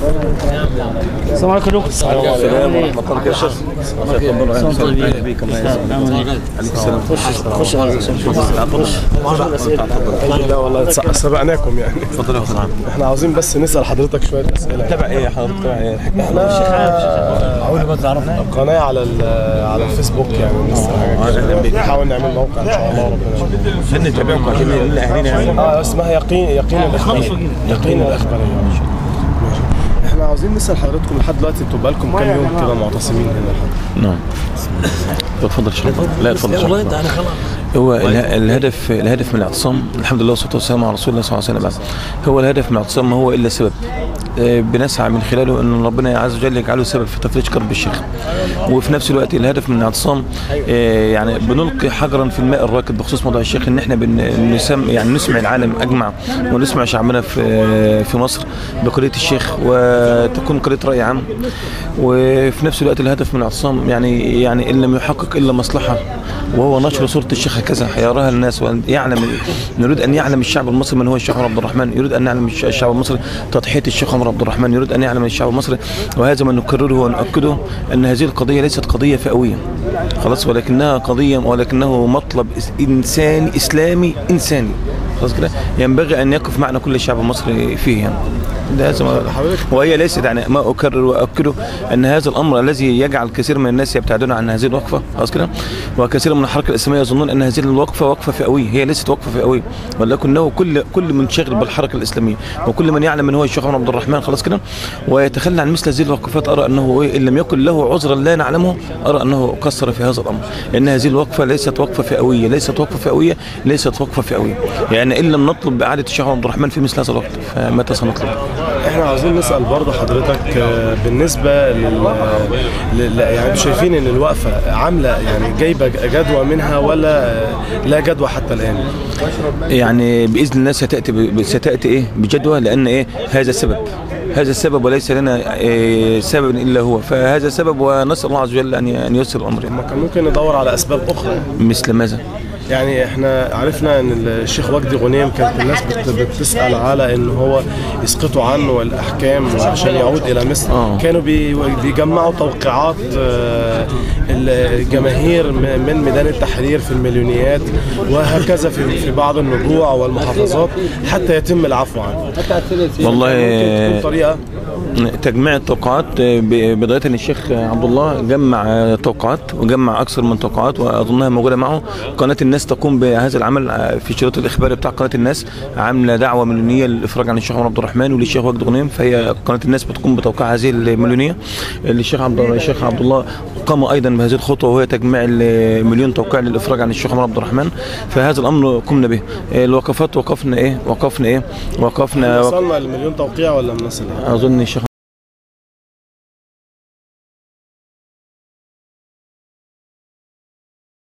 السلام عليكم يا دكتور السلام ورحمة الله وبركاته. صوت طيب. أهلا بيك الله يسلمك. عليكم السلام. خش على لا والله س- سبقناكم يعني اتفضل يا أخي نعم. احنا عاوزين بس نسال حضرتك شويه اسئله تبع إيه حضرتك تبع إيه؟ اول ما تعرفنا قناه على ال- على الفيسبوك يعني لسه حاجه أهلا بك. كده نحاول نعمل موقع ان شاء الله ربنا يوفقنا. عشان نتابعكم عشان الأهالينا يعني اه اسمها يقين يقين الاخباريه يقين الاخباريه ماشي. احنا عاوزين نسال حضراتكم لحد دلوقتي انتوا بقالكم كام يوم كده معتصمين هنا لحد نعم اتفضل شرف لا اتفضل شرف هو اله- الهدف الهدف من الاعتصام الحمد لله والصلاه والسلام على رسول الله صلى الله عليه وسلم هو الهدف من الاعتصام ما هو الا سبب آه، بنسعى من خلاله ان ربنا عز وجل يجعله سبب في تفريج كرب الشيخ وفي نفس الوقت الهدف من الاعتصام آه، يعني بنلقي حجرا في الماء الراكد بخصوص موضوع الشيخ ان احنا بنسم يعني نسمع العالم اجمع ونسمع شعبنا في في مصر بقضيه الشيخ وتكون قضيه راي عام وفي نفس الوقت الهدف من الاعتصام يعني يعني ان لم يحقق الا مصلحه وهو نشر صوره الشيخ هكذا يراها الناس وان يعلم نريد ان يعلم الشعب المصري من هو الشيخ عمر عبد الرحمن يريد ان يعلم الش- الشعب المصري تضحيه الشيخ عمر عبد الرحمن يريد ان يعلم الشعب المصري وهذا ما نكرره ونؤكده ان هذه القضيه ليست قضيه فئويه خلاص ولكنها قضيه ولكنه مطلب إس- انساني اسلامي انساني خلاص كده ينبغي ان يقف معنا كل الشعب المصري فيه يعني ده هذا ما- وهي ليست يعني ما اكرر واكده ان هذا الامر الذي يجعل كثير من الناس يبتعدون عن هذه الوقفه خلاص كده وكثير من الحركه الاسلاميه يظنون ان هذه الوقفه وقفه فئويه هي ليست وقفه فئويه ولكنه كل كل من شغل بالحركه الاسلاميه وكل من يعلم من هو الشيخ عمر عبد الرحمن خلاص كده ويتخلى عن مثل هذه الوقفات ارى انه إيه ان لم يكن له عذرا لا نعلمه ارى انه قصر في هذا الامر لان هذه الوقفه ليست وقفه فئويه ليست وقفه فئويه ليست وقفه فئويه يعني ان لم نطلب باعاده الشيخ عمر عبد الرحمن في مثل هذا الوقت فمتى سنطلب؟ احنا عاوزين نسال برضه حضرتك آه، بالنسبه لل, لل... يعني انتوا شايفين ان الوقفه عامله يعني جايبه جدوى منها ولا آه، لا جدوى حتى الان يعني باذن الله ستاتي ب- ستاتي ايه بجدوى لان ايه هذا سبب هذا السبب وليس لنا إيه سبب الا هو فهذا سبب ونسال الله عز وجل ان ي- ان ييسر الامر يعني. ما كان ممكن ندور على اسباب اخرى مثل ماذا؟ يعني احنا عرفنا ان الشيخ وجدي غنيم كانت الناس بت- بتسال على ان هو يسقطوا عنه الاحكام عشان يعود الى مصر آه. كانوا بي- بيجمعوا توقيعات آه، الجماهير م- من ميدان التحرير في المليونيات وهكذا في في بعض النجوع والمحافظات حتى يتم العفو عنه والله ممكن تكون طريقه تجميع التوقعات ب- بداية ان الشيخ عبد الله جمع توقعات وجمع اكثر من توقعات واظنها موجوده معه قناه الناس تقوم بهذا العمل في شريط الاخباري بتاع قناه الناس عامله دعوه مليونيه للافراج عن الشيخ عمر عبد الرحمن وللشيخ وجد غنيم فهي قناه الناس بتقوم بتوقيع هذه المليونيه الشيخ عبد الشيخ عبد الله قام ايضا بهذه الخطوه وهي تجميع المليون توقيع للافراج عن الشيخ عمر عبد الرحمن فهذا الامر قمنا به الوقفات وقفنا ايه وقفنا ايه وقفنا وصلنا لمليون توقيع ولا من اظن الشيخ